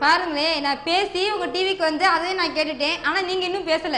பாருங்களேன் நான் பேசி உங்க டிவிக்கு வந்து அதையும் நான் கேட்டுட்டேன் ஆனா நீங்க இன்னும் பேசல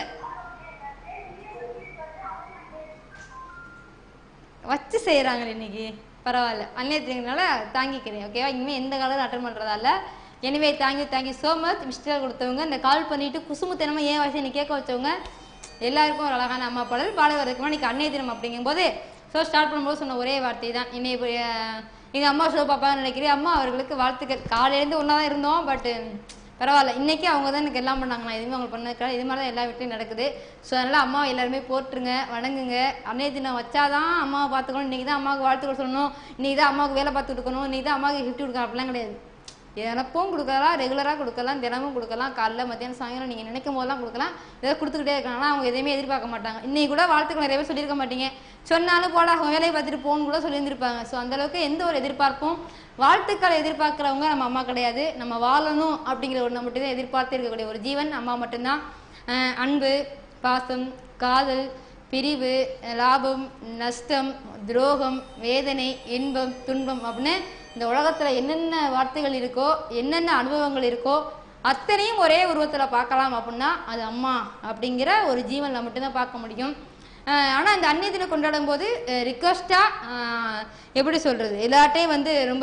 வச்சு செய்யறாங்க இன்னைக்கு பரவாயில்ல அந்நியத்தினால தாங்கிக்கிறேன் ஓகேவா இனிமேல் எந்த காலம் அட்டன் பண்றதால anyway thank you thank you so much mister கொடுத்தவங்க இந்த கால் பண்ணிட்டு குசுமுத்தனமா ஏன் வயசு நீ கேட்க வச்சவங்க எல்லாருக்கும் ஒரு அழகான அம்மா பாடல் பாட வரதுக்கு இன்னைக்கு அன்னைய தினம் அப்படிங்கும்போது ஸோ ஸ்டார்ட் பண்ணும்போது சொன்ன ஒரே வார்த்தை தான் இன்னை இப்போ, அஹ், எங்க அம்மா ஷோ பார்ப்பாங்கன்னு நினைக்கிறேன் அம்மா அவர்களுக்கு வாழ்த்துக்கள் காலையிலேருந்து ஒன்றா தான் இருந்தோம் பட் பரவாயில்ல இன்னைக்கு அவங்க தான் எனக்கு எல்லாம் பண்ணாங்க நான் எதுவுமே அவங்க பண்ணதுக்காக இது மாதிரி தான் எல்லா வீட்லையும் நடக்குது ஸோ அதனால அம்மா எல்லாருமே போட்டுருங்க வணங்குங்க அன்னைய தினம் வச்சாதான் அம்மாவை பார்த்துக்கணும் இன்னைக்கு தான் அம்மாவுக்கு வாழ்த்துக்கள் சொல்லணும் இன்னைக்கு தான் அம்மாவுக்கு வேலை பார்த்து கொடுக்கணும் இன்னைக்கு தான் அம்மாவுக்கு கிஃப்ட் கொடுக்கணும் அப்படிலாம் கிடையாது எனப்பும் கொடுக்கலாம் ரெகுலராக கொடுக்கலாம் தினமும் கொடுக்கலாம் காலைல மத்தியானம் சாயங்காலம் நீங்கள் நினைக்கும் போதெல்லாம் கொடுக்கலாம் ஏதோ கொடுத்துக்கிட்டே இருக்காங்க ஆனால் அவங்க எதையுமே எதிர்பார்க்க மாட்டாங்க இன்னைக்கு கூட வாழ்த்துக்கள் நிறைய பேர் சொல்லியிருக்க மாட்டீங்க சொன்னாலும் போடா அவங்க வேலையை பார்த்துட்டு போகணும்னு கூட சொல்லியிருந்திருப்பாங்க ஸோ அளவுக்கு எந்த ஒரு எதிர்பார்ப்பும் வாழ்த்துக்களை எதிர்பார்க்குறவங்க நம்ம அம்மா கிடையாது நம்ம வாழணும் அப்படிங்கிற ஒன்று மட்டும் தான் எதிர்பார்த்து இருக்கக்கூடிய ஒரு ஜீவன் அம்மா மட்டும்தான் அஹ் அன்பு பாசம் காதல் பிரிவு லாபம் நஷ்டம் துரோகம் வேதனை இன்பம் துன்பம் அப்படின்னு இந்த உலகத்துல என்னென்ன வார்த்தைகள் இருக்கோ என்னென்ன அனுபவங்கள் இருக்கோ அத்தனையும் ஒரே உருவத்துல பார்க்கலாம் அப்படின்னா அது அம்மா அப்படிங்கிற ஒரு ஜீவன்ல மட்டும்தான் பார்க்க முடியும் அஹ் ஆனா இந்த அன்னை தினம் கொண்டாடும் போது ரிக்வஸ்டா எப்படி சொல்றது எல்லாட்டையும் வந்து ரொம்ப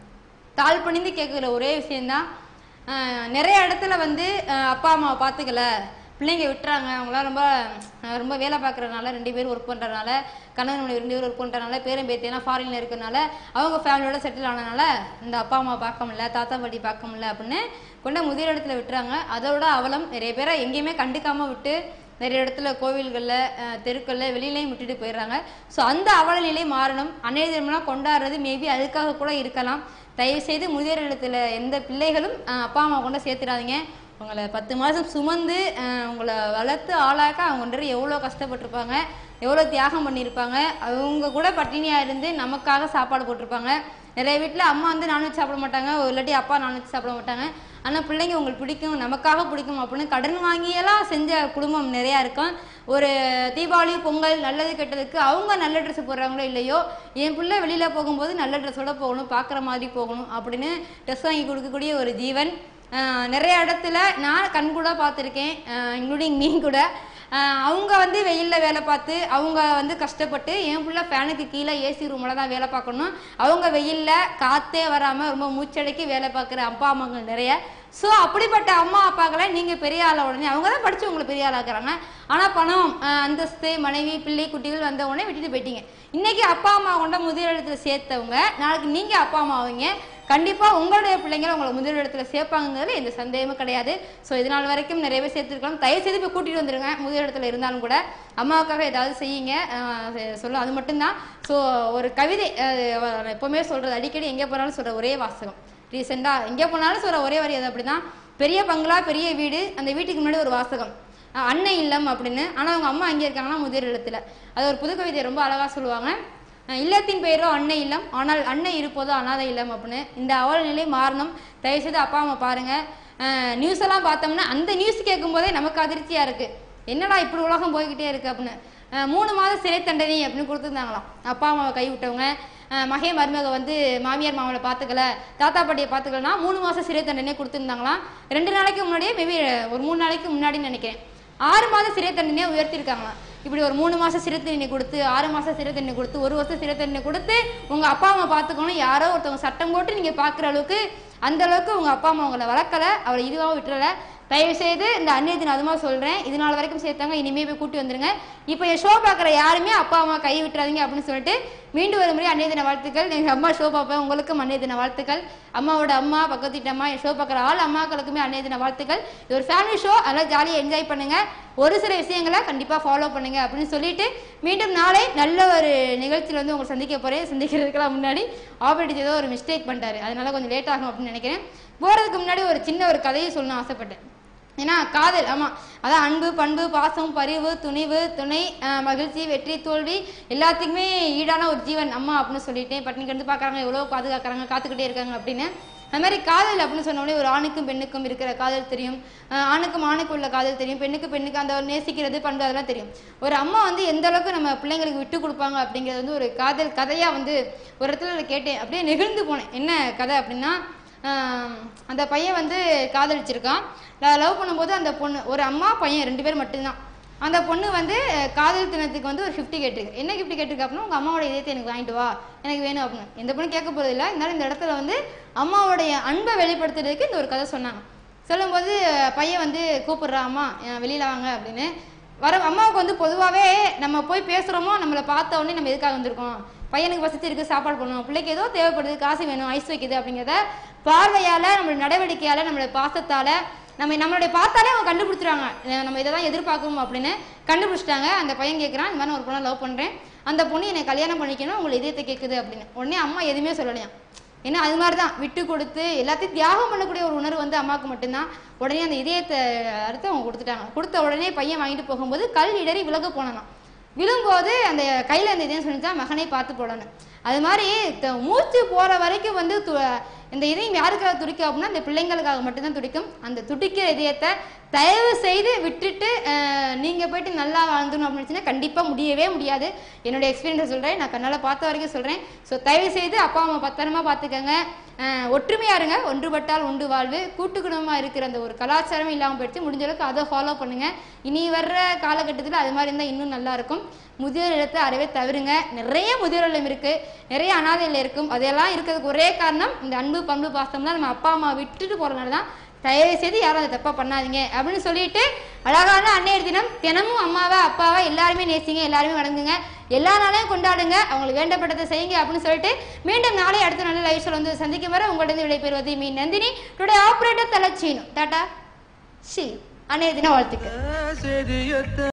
தாழ் பணிந்து கேட்குற ஒரே விஷயம்தான் அஹ் நிறைய இடத்துல வந்து அஹ் அப்பா அம்மாவை பார்த்துக்கல பிள்ளைங்க விட்டுறாங்க அவங்களாம் ரொம்ப அஹ் ரொம்ப வேலை பார்க்கறதுனால ரெண்டு பேரும் ஒர்க் பண்ணுறதுனால கணவன் மனைவி ரெண்டு பேரும் ஒர்க் பண்ணுறதுனால பேரன் பேத்தியெல்லாம் ஃபாரின்ல இருக்கிறனால அவங்க ஃபேமிலியோட செட்டில் ஆனதுனால இந்த அப்பா அம்மா பார்க்க முடியல தாத்தா பாட்டி பார்க்க முடியல அப்படின்னு கொண்ட முதியோர் இடத்துல விட்டுறாங்க அதோட அவலம் நிறைய பேரை எங்கேயுமே கண்டுக்காம விட்டு நிறைய இடத்துல கோவில்களில் தெருக்களில் வெளியிலையும் விட்டுட்டு போயிடுறாங்க ஸோ அந்த அவல நிலை மாறணும் அன்னைய தினம்லாம் கொண்டாடுறது மேபி அதுக்காக கூட இருக்கலாம் தயவு செய்து முதியோர் இல்லத்துல எந்த பிள்ளைகளும் அஹ், அப்பா அம்மா கொண்டு சேர்த்துடாதீங்க உங்களை பத்து மாதம் சுமந்து அஹ், உங்களை வளர்த்து ஆளாக்க அவங்க வந்துட்டு எவ்வளோ கஷ்டப்பட்டிருப்பாங்க எவ்வளோ தியாகம் பண்ணியிருப்பாங்க அவங்க கூட பட்டினியாக இருந்து நமக்காக சாப்பாடு போட்டிருப்பாங்க நிறைய வீட்டில் அம்மா வந்து நான்வெஜ் சாப்பிட மாட்டாங்க ஒரு இல்லாட்டி அப்பா நான்வெஜ் சாப்பிட மாட்டாங்க ஆனால் பிள்ளைங்க உங்களுக்கு பிடிக்கும் நமக்காக பிடிக்கும் அப்படின்னு கடன் வாங்கியெல்லாம் செஞ்ச குடும்பம் நிறையா இருக்கும் ஒரு தீபாவளி பொங்கல் நல்லது கெட்டதுக்கு அவங்க நல்ல ட்ரெஸ் போடுறாங்களோ இல்லையோ என் பிள்ளை வெளியில் போகும்போது நல்ல ட்ரெஸ்ஸோட போகணும் பார்க்குற மாதிரி போகணும் அப்படின்னு ட்ரெஸ் வாங்கி கொடுக்கக்கூடிய ஒரு ஜீவன் ஆஹ் நிறைய இடத்துல நான் கண்கூட பார்த்துருக்கேன் இன்க்ளூடிங் மீன் கூட ஆஹ் அவங்க வந்து வெயிலில் வேலை பார்த்து அவங்க வந்து கஷ்டப்பட்டு என் பிள்ளை ஃபேனுக்கு கீழே ஏசி ரூமில் தான் வேலை பார்க்கணும் அவங்க வெயிலில் காற்றே வராமல் ரொம்ப மூச்சடைக்கி வேலை பார்க்குற அப்பா அம்மாங்கள் நிறைய ஸோ அப்படிப்பட்ட அம்மா அப்பாக்களை நீங்கள் பெரிய ஆள உடனே அவங்க தான் படித்து உங்களை பெரிய ஆளாக்குறாங்க ஆனால் பணம் ஆஹ் அந்தஸ்து மனைவி பிள்ளை குட்டிகள் வந்த உடனே விட்டுட்டு போயிட்டீங்க இன்னைக்கு அப்பா அம்மா கொண்ட முதியோர் இடத்துல சேர்த்தவங்க நாளைக்கு நீங்கள் அப்பா அம்மா ஆவீங்க கண்டிப்பாக உங்களுடைய பிள்ளைங்களை உங்களை முதல் இடத்துல சேர்ப்பாங்கிறதுல எந்த சந்தேகமும் கிடையாது ஸோ இது நாள் வரைக்கும் நிறைய பேர் சேர்த்துருக்கலாம் தயவு செய்து போய் கூட்டிகிட்டு வந்துருங்க முதல் இடத்துல இருந்தாலும் கூட அம்மாவுக்காக ஏதாவது செய்யுங்க ஆஹ் சொல்ல அது மட்டும்தான் ஸோ ஒரு கவிதை ஆஹ் நான் எப்பவுமே சொல்கிறது அடிக்கடி எங்கே போனாலும் சொல்கிற ஒரே வாசகம் ரீசெண்டாக எங்கே போனாலும் சொல்கிற ஒரே வரி அது அப்படிதான் பெரிய பங்களா பெரிய வீடு அந்த வீட்டுக்கு முன்னாடி ஒரு வாசகம் ஆஹ் அன்னை இல்லம் அப்படின்னு ஆனால் அவங்க அம்மா எங்கே இருக்காங்கன்னா முதியோர் இல்லத்தில் அது ஒரு புது கவிதை ரொம்ப அழகாக சொல்லுவாங்க அஹ் இல்லத்தின் பெயரோ அன்னை இல்லம் ஆனால் அன்னை இருப்பதோ அனாதை இல்லம் அப்படின்னு இந்த அவல நிலை மாறணும் தயவுசெய்து அப்பா அம்மா பாருங்க நியூஸ் எல்லாம் பார்த்தோம்னா அந்த நியூஸ் கேட்கும்போதே நமக்கு அதிர்ச்சியா இருக்கு என்னடா இப்படி உலகம் போய்கிட்டே இருக்கு அப்படின்னு அஹ் மூணு மாதம் சிறை தண்டனை அப்படின்னு கொடுத்துருந்தாங்களாம் அப்பா அம்மாவை கைவிட்டவங்க அஹ் மகே மருமக வந்து மாமியார் மாமனை பார்த்துக்கல தாத்தா பாட்டியை பார்த்துக்கலனா மூணு மாதம் சிறை தண்டனை கொடுத்துருந்தாங்களாம் ரெண்டு நாளைக்கு முன்னாடியே மேபி ஒரு மூணு நாளைக்கு முன்னாடின்னு நினைக்கிறேன் ஆறு மாதம் சிறை தண்டனையை உயர்த்திருக்காங்களாம் இப்படி ஒரு மூணு மாசம் சிறை தண்டனை கொடுத்து ஆறு மாசம் சிறை தண்டனை கொடுத்து ஒரு வருஷம் சிறை தண்டனை கொடுத்து உங்க அப்பா அம்மா பார்த்துக்கணும் யாரோ ஒருத்தவங்க சட்டம் போட்டு நீங்க பாக்குற அளவுக்கு அந்த அளவுக்கு உங்க அப்பா அம்மா உங்களை வளர்க்கல அவளை இதுவாக விட்டுறல தயவு செய்து இந்த அந்நிய தினம் அதுமா சொல்றேன் இது நாள் வரைக்கும் சேர்த்தாங்க இனிமே போய் கூட்டி வந்துருங்க இப்போ என் ஷோ பார்க்குற யாருமே அப்பா அம்மா கை விட்டுறாதீங்க அப்படின்னு சொல்லிட்டு மீண்டும் ஒரு முறை அன்னைய தின வாழ்த்துக்கள் எங்க அம்மா ஷோ பார்ப்பேன் உங்களுக்கும் அன்னைய தின வாழ்த்துக்கள் அம்மாவோட அம்மா பக்கத்து வீட்டு அம்மா என் ஷோ பார்க்குற ஆள் அம்மாக்களுக்குமே அன்னைய தின வாழ்த்துக்கள் இது ஒரு ஃபேமிலி ஷோ அதெல்லாம் ஜாலியாக என்ஜாய் பண்ணுங்க ஒரு சில விஷயங்களை கண்டிப்பாக ஃபாலோ பண்ணுங்க அப்படின்னு சொல்லிட்டு மீண்டும் நாளை நல்ல ஒரு நிகழ்ச்சியில் வந்து உங்களை சந்திக்க போறேன் சந்திக்கிறதுக்கெல்லாம் முன்னாடி ஆபரேட்டர் ஏதோ ஒரு மிஸ்டேக் பண்ணிட்டாரு அதனால கொஞ்சம் லேட் ஆகும் அப்படின்னு நினைக்கிறேன் போறதுக்கு முன்னாடி ஒரு சின்ன ஒரு கதையை சொல்லணும்னு ஆசைப்பட்டேன் ஏன்னா காதல் ஆமா அதான் அன்பு பண்பு பாசம் பரிவு துணிவு துணை அஹ், மகிழ்ச்சி வெற்றி தோல்வி எல்லாத்துக்குமே ஈடான ஒரு ஜீவன் அம்மா அப்படின்னு சொல்லிட்டேன் பட்டினி கிடந்து பார்க்கறாங்க எவ்வளோ பாதுகாக்கறாங்க காத்துக்கிட்டே இருக்காங்க அப்படின்னு அது மாதிரி காதல் அப்படின்னு சொன்ன உடனே ஒரு ஆணுக்கும் பெண்ணுக்கும் இருக்கிற காதல் தெரியும் அஹ், ஆணுக்கும் ஆணுக்கு உள்ள காதல் தெரியும் பெண்ணுக்கு பெண்ணுக்கு அந்த ஒரு நேசிக்கிறது பண்பு அதெல்லாம் தெரியும் ஒரு அம்மா வந்து எந்த அளவுக்கு நம்ம பிள்ளைங்களுக்கு விட்டு கொடுப்பாங்க அப்படிங்கிறது வந்து ஒரு காதல் கதையா வந்து ஒரு இடத்துல நான் கேட்டேன் அப்படியே நெகிழ்ந்து போனேன் என்ன கதை அப்படின்னா ஆஹ் அந்த பையன் வந்து காதலிச்சிருக்கான் லவ் பண்ணும்போது அந்த பொண்ணு ஒரு அம்மா பையன் ரெண்டு பேர் மட்டும்தான் அந்த பொண்ணு வந்து அஹ், காதல் தினத்துக்கு வந்து ஒரு ஃபிஃப்டி கேட்டிருக்கு என்ன கிஃப்ட் கேட்டிருக்கு அப்படின்னா உங்கள் அம்மாவோட இதயத்தை எனக்கு வாங்கிட்டு வா எனக்கு வேணும் அப்படின்னு எந்த பொண்ணு கேட்க போகிறது இல்லை இருந்தாலும் இந்த இடத்துல வந்து அம்மாவோடைய அன்பை வெளிப்படுத்துறதுக்கு இந்த ஒரு கதை சொன்னாங்க சொல்லும்போது அஹ், பையன் வந்து கூப்பிடுறா அம்மா அஹ், வெளியில வாங்க அப்படின்னு வர அம்மாவுக்கு வந்து பொதுவாகவே நம்ம போய் பேசுகிறோமோ நம்மளை பார்த்த உடனே நம்ம எதுக்காக வந்திருக்கோம் பையனுக்கு வசதி இருக்கு சாப்பாடு பண்ணணும் பிள்ளைக்கு ஏதோ தேவைப்படுது காசு வேணும் ஐஸ் வைக்குது அப்படிங்கிறத பார்வையால் நம்மளுடைய நடவடிக்கையால் நம்மளுடைய பாசத்தால் நம்ம நம்மளுடைய பார்த்தாலே அவங்க கண்டுபிடிச்சிருவாங்க அஹ் நம்ம இதை தான் எதிர்பார்க்கணும் அப்படின்னு கண்டுபிடிச்சிட்டாங்க அந்த பையன் கேட்குறான் இந்த மாதிரி நான் ஒரு பொண்ணை லவ் பண்ணுறேன் அந்த பொண்ணு என்னை கல்யாணம் பண்ணிக்கணும் உங்களை இதயத்தை கேட்குது அப்படின்னு உடனே அம்மா எதுவுமே சொல்லலையாம் ஏன்னா அது மாதிரி தான் விட்டு கொடுத்து எல்லாத்தையும் தியாகம் பண்ணக்கூடிய ஒரு உணர்வு வந்து அம்மாவுக்கு மட்டும்தான் உடனே அந்த இதயத்தை அறுத்து அவங்க கொடுத்துட்டாங்க கொடுத்த உடனே பையன் வாங்கிட்டு போகும்போது கல் இடறி விலக போனானாம் விழும்போது அந்த கையில் அந்த இதயம் சொல்லிச்சா மகனை பார்த்து போடணும் அது மாதிரி த- மூச்சு போகிற வரைக்கும் வந்து து- இந்த இதயம் யாருக்காக துடிக்கும் அப்படின்னா இந்த பிள்ளைங்களுக்காக மட்டும்தான் துடிக்கும் அந்த துடிக்கிற இதயத்தை தயவு செய்து விட்டுட்டு அஹ், நீங்க போயிட்டு நல்லா வாழ்ந்துணும் அப்படின்னு நினைச்சீங்கன்னா கண்டிப்பா முடியவே முடியாது என்னுடைய எக்ஸ்பீரியன்ஸ் சொல்றேன் நான் கண்ணால பார்த்த வரைக்கும் சொல்றேன் ஸோ தயவு செய்து அப்பா அம்மா பத்திரமா பார்த்துக்கங்க அஹ், ஒற்றுமையா இருங்க ஒன்றுபட்டால் உண்டு வாழ்வு கூட்டு குடும்பமா இருக்கிற அந்த ஒரு கலாச்சாரம் இல்லாமல் போயிடுச்சு முடிஞ்ச அளவுக்கு அதை ஃபாலோ பண்ணுங்க இனி வர்ற காலகட்டத்தில் அது மாதிரி இருந்தால் இன்னும் நல்லா இருக்கும் முதியோர் இல்லத்தை அறவே தவிருங்க நிறைய முதியோர் இல்லம் இருக்கு நிறைய அனாதை இல்லம் இருக்கும் அதெல்லாம் இருக்கிறதுக்கு ஒரே காரணம் இந்த அன்பு பண்பு பாசம் தான் நம்ம அப்பா அம்மா விட்டுட்டு போறதுனால தான் தயவு செய்து யாரும் அதை தப்பா பண்ணாதீங்க அப்படின்னு சொல்லிட்டு அழகான அன்னையர் தினம் தினமும் அம்மாவா அப்பாவா எல்லாருமே நேசிங்க எல்லாருமே வணங்குங்க எல்லா நாளையும் கொண்டாடுங்க அவங்களுக்கு வேண்டப்பட்டதை செய்யுங்க அப்படின்னு சொல்லிட்டு மீண்டும் நாளை அடுத்த நல்ல லைவ் ஷோல வந்து சந்திக்கும் வரை உங்களிடம் விடைபெறுவது மீ நந்தினி டுடே ஆப்ரேட்டர் தலச்சீனு டாடா ஷி அன்னையர் தின வாழ்த்துக்கள் செய்தியத்த